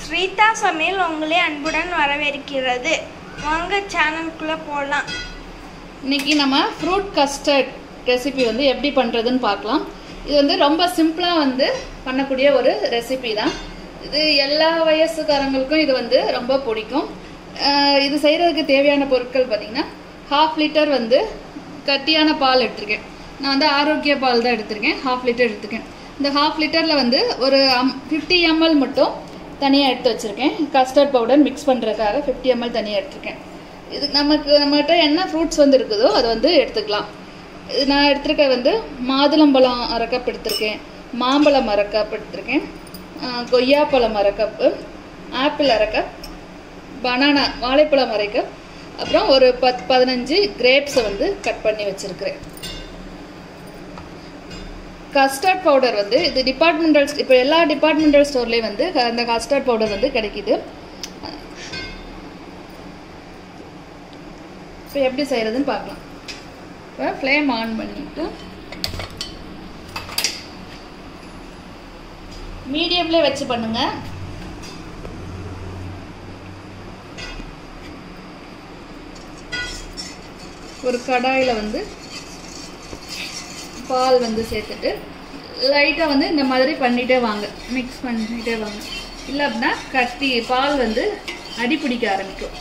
ஸ்ரீதா சமையல் உங்களே அன்புடன் வரவேற்கிறது வாங்க சேனலுக்குள்ளே போகலாம் இன்னைக்கு நம்ம ஃப்ரூட் கஸ்டர்ட் ரெசிபி வந்து எப்படி பண்ணுறதுன்னு பார்க்கலாம் இது வந்து ரொம்ப சிம்பிளாக வந்து பண்ணக்கூடிய ஒரு ரெசிபி தான் இது எல்லா வயசுக்காரங்களுக்கும் இது வந்து ரொம்ப பிடிக்கும் அஹ் இது செய்கிறதுக்கு தேவையான பொருட்கள் பார்த்திங்கன்னா ஹாஃப் லிட்டர் வந்து கட்டியான பால் எடுத்திருக்கேன் நான் வந்து ஆரோக்கிய பால் தான் எடுத்திருக்கேன் ஹாஃப் லிட்டர் எடுத்திருக்கேன் இந்த ஹாஃப் லிட்டரில் வந்து ஒரு அம் ஃபிஃப்டி எம்எல் மட்டும் தனியாக எடுத்து வச்சுருக்கேன் கஸ்டர்ட் பவுடர் மிக்ஸ் பண்ணுறதுக்காக ஃபிஃப்டி எம்எல் தனியாக எடுத்திருக்கேன் இது நமக்கு நம்மகிட்ட என்ன ஃப்ரூட்ஸ் வந்து இருக்குதோ அதை வந்து எடுத்துக்கலாம் இது நான் எடுத்திருக்க வந்து மாதுளம்பழம் அரை கப் எடுத்திருக்கேன் மாம்பழம் அரை கப் எடுத்திருக்கேன் ஆஹ் கொய்யாப்பழம் அரை கப்பு ஆப்பிள் அரை கப் பனானா வாழைப்பழம் அரை கப் அப்புறம் ஒரு பத் பதினஞ்சு கிரேப்ஸை வந்து கட் பண்ணி வச்சுருக்கிறேன் கஸ்டர்ட் பவுடர் வந்து இது டிபார்ட்மெண்டல் இப்போ எல்லா டிபார்ட்மெண்டல் ஸ்டோர்லேயும் வந்து அந்த கஸ்டர்ட் பவுடர் வந்து கிடைக்குது இப்போ எப்படி செய்கிறதுன்னு பார்க்கலாம் இப்போ ஃப்ளேம் ஆன் பண்ணிவிட்டு மீடியம்லேயே வச்சு பண்ணுங்க ஒரு கடாயில் வந்து பால் வந்து சேர்த்துட்டு லைட்டாக வந்து இந்த மாதிரி பண்ணிகிட்டே வாங்க மிக்ஸ் பண்ணிகிட்டே வாங்க இல்லை அப்படின்னா கட்டி பால் வந்து அடி பிடிக்க ஆரம்பிக்கும்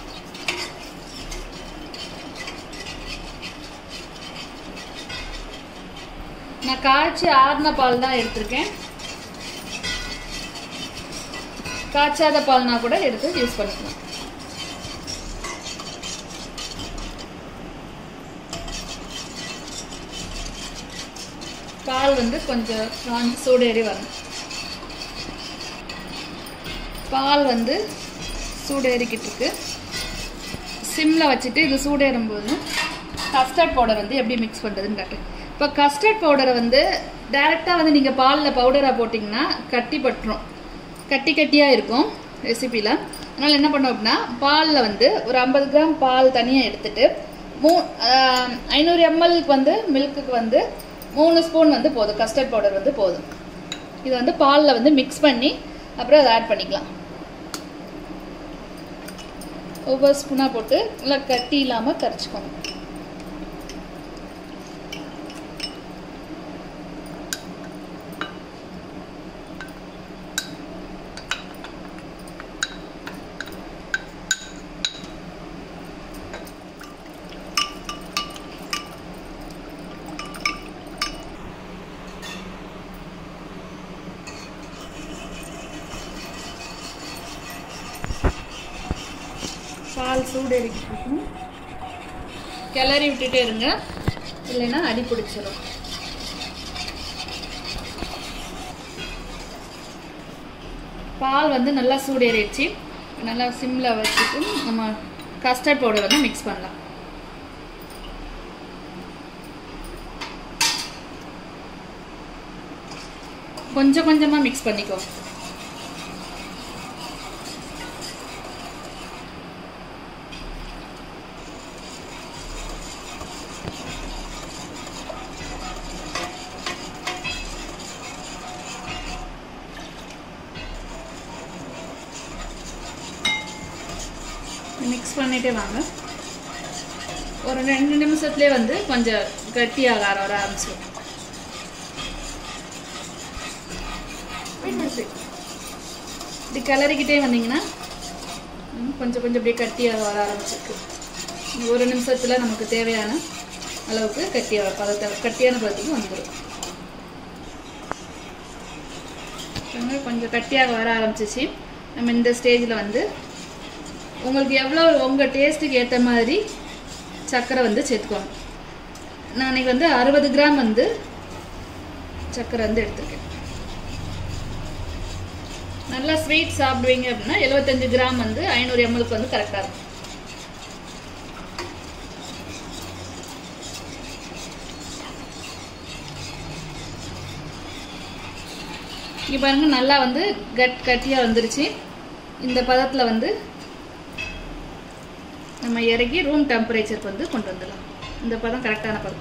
நான் காய்ச்சி ஆறின பால் தான் எடுத்திருக்கேன் காய்ச்சாத பால்னா கூட எடுத்து யூஸ் பண்ணிக்கலாம் பால் வந்து கொஞ்சம் காஞ்சி சூடேறி வரணும் பால் வந்து சூடேறிக்கிட்டு இருக்கு சிம்மில் வச்சுட்டு இது சூடேறும் போது கஸ்டர்ட் பவுடர் வந்து எப்படி மிக்ஸ் பண்ணுறதுன்னு காட்டு இப்போ கஸ்டர்ட் பவுடரை வந்து டைரெக்டாக வந்து நீங்கள் பாலில் பவுடராக போட்டிங்கன்னா கட்டி பட்டுரும் கட்டி கட்டியாக இருக்கும் ரெசிப்பியில் அதனால் என்ன பண்ணோம் அப்படின்னா பாலில் வந்து ஒரு ஐம்பது கிராம் பால் தனியாக எடுத்துட்டு மூ ஐநூறு எம்எல்க்கு வந்து மில்க்குக்கு வந்து மூணு ஸ்பூன் வந்து போதும் கஸ்டர்ட் பவுடர் வந்து போதும் இது வந்து பாலில் வந்து மிக்ஸ் பண்ணி அப்புறம் அதை ஆட் பண்ணிக்கலாம் ஒவ்வொரு ஸ்பூனாக போட்டு நல்லா கட்டி இல்லாமல் கரைச்சிக்கணும் பால் சூடு இருக்கும் கிளறி விட்டுட்டே இருங்க இல்லைன்னா அடி பிடிச்சிரும் பால் வந்து நல்லா சூடேறிடுச்சு நல்லா சிம்மில் வச்சுட்டு நம்ம கஸ்டர்ட் பவுடர் வந்து மிக்ஸ் பண்ணலாம் கொஞ்சம் கொஞ்சமாக மிக்ஸ் பண்ணிக்கோ மிக்ஸ் பண்ணிட்டே வாங்க ஒரு ரெண்டு நிமிஷத்துலேயே வந்து கொஞ்சம் கட்டியாக வர ஆரம்பிச்சிடும் இப்படி கிளறிக்கிட்டே வந்தீங்கன்னா ம், கொஞ்சம் கொஞ்சம் அப்படியே கட்டியாக வர ஆரம்பிச்சிருக்கு இன்னும் ஒரு நிமிஷத்தில் நமக்கு தேவையான அளவுக்கு கட்டியாக பதத்தை கட்டியான பதத்துக்கு வந்துடும் பாருங்க, கொஞ்சம் கட்டியாக வர ஆரம்பிச்சிச்சு நம்ம இந்த ஸ்டேஜில் வந்து உங்களுக்கு எவ்வளோ உங்கள் டேஸ்ட்டுக்கு ஏற்ற மாதிரி சர்க்கரை வந்து சேர்த்துக்கோங்க நான் இன்னைக்கு வந்து அறுபது கிராம் வந்து சர்க்கரை வந்து எடுத்திருக்கேன் நல்லா ஸ்வீட் சாப்பிடுவீங்க அப்படின்னா எழுபத்தஞ்சு கிராம் வந்து ஐநூறு எம்எல்க்கு வந்து கரெக்டாக இருக்கும் இங்கே பாருங்க நல்லா வந்து கட் கட்டியாக வந்துருச்சு இந்த பதத்தில் வந்து நம்ம இறக்கி ரூம் டெம்பரேச்சருக்கு வந்து கொண்டு வந்துடலாம் இந்த பதம் கரெக்டான பதம்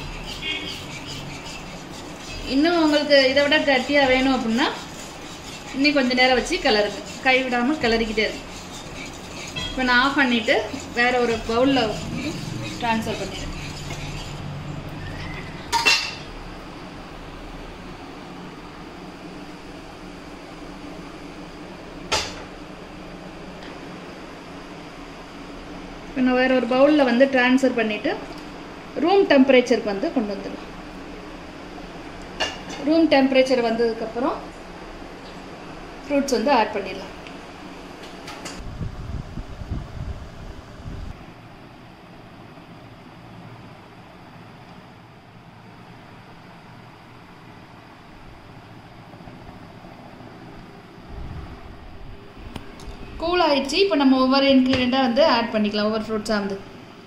இன்னும் உங்களுக்கு இதை விட கட்டியாக வேணும் அப்படின்னா இன்னும் கொஞ்ச நேரம் வச்சு கிளறுங்க கை விடாமல் கிளறிக்கிட்டே இருக்கு இப்போ நான் ஆஃப் பண்ணிவிட்டு வேற ஒரு பவுலில் ட்ரான்ஸ்ஃபர் பண்ணிடுறேன் இப்போ நான் வேற ஒரு பவுலில் வந்து ட்ரான்ஸ்ஃபர் பண்ணிவிட்டு ரூம் டெம்பரேச்சருக்கு வந்து கொண்டு வந்துடலாம் ரூம் டெம்பரேச்சர் வந்ததுக்கப்புறம் ஃப்ரூட்ஸ் வந்து ஆட் பண்ணிடலாம் கூல் ஆயிடுச்சு இப்போ நம்ம ஒவ்வொரு இன்க்ரீடியண்ட்டாக வந்து ஆட் பண்ணிக்கலாம் ஒவ்வொரு ஃப்ரூட்ஸாக வந்து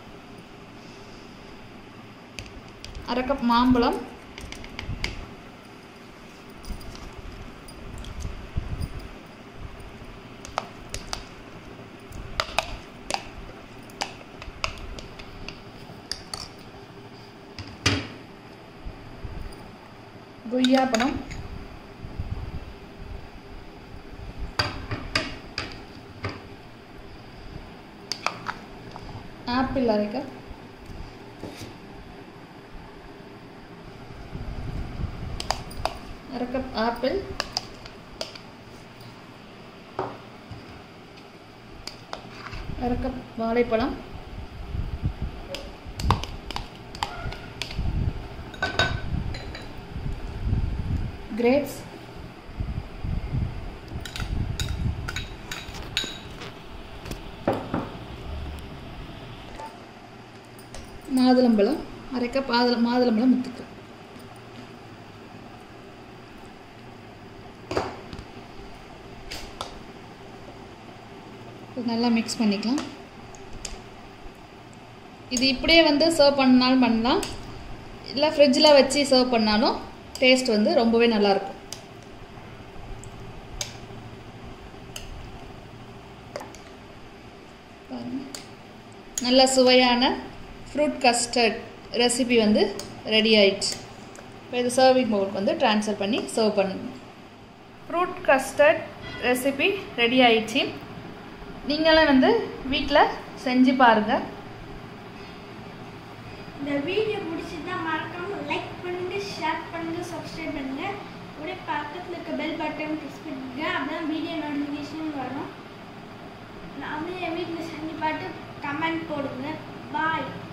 அரை கப் மாம்பழம் கொய்யாப்பழம் ஆப்பிள் அரை கப் அரை கப் ஆப்பிள் அரை கப் வாழைப்பழம் கிரேப்ஸ் மாதுளம்பழம் அரை கப் மாதுள மாதுளம்பழம் முத்துக்கள் இது நல்லா மிக்ஸ் பண்ணிக்கலாம் இது இப்படியே வந்து சர்வ் பண்ணாலும் பண்ணலாம் இல்லை ஃப்ரிட்ஜில் வச்சு சர்வ் பண்ணாலும் டேஸ்ட் வந்து ரொம்பவே நல்லாயிருக்கும் பாருங்க. நல்ல சுவையான ஃப்ரூட் கஸ்டர்ட் ரெசிபி வந்து ரெடி ஆயிடுச்சு இப்போ இது சர்விங் பவுலுக்கு வந்து ட்ரான்ஸ்ஃபர் பண்ணி சர்வ் பண்ணணும் ஃப்ரூட் கஸ்டர்ட் ரெசிபி ரெடி ஆயிடுச்சு நீங்களும் வந்து வீட்டில் செஞ்சு பாருங்கள் இந்த வீடியோ பிடிச்சிருந்தா மறக்காம லைக் பண்ணுங்க ஷேர் பண்ணுங்க சப்ஸ்கிரைப் பண்ணுங்க அப்படியே பக்கத்தில் இருக்க பெல் பட்டன் ப்ரெஸ் பண்ணுங்க அப்பதான் வீடியோ நோட்டிஃபிகேஷன் வரும் நாமளே என் வீட்டில் செஞ்சு பார்த்து கமெண்ட் போடுங்க பாய்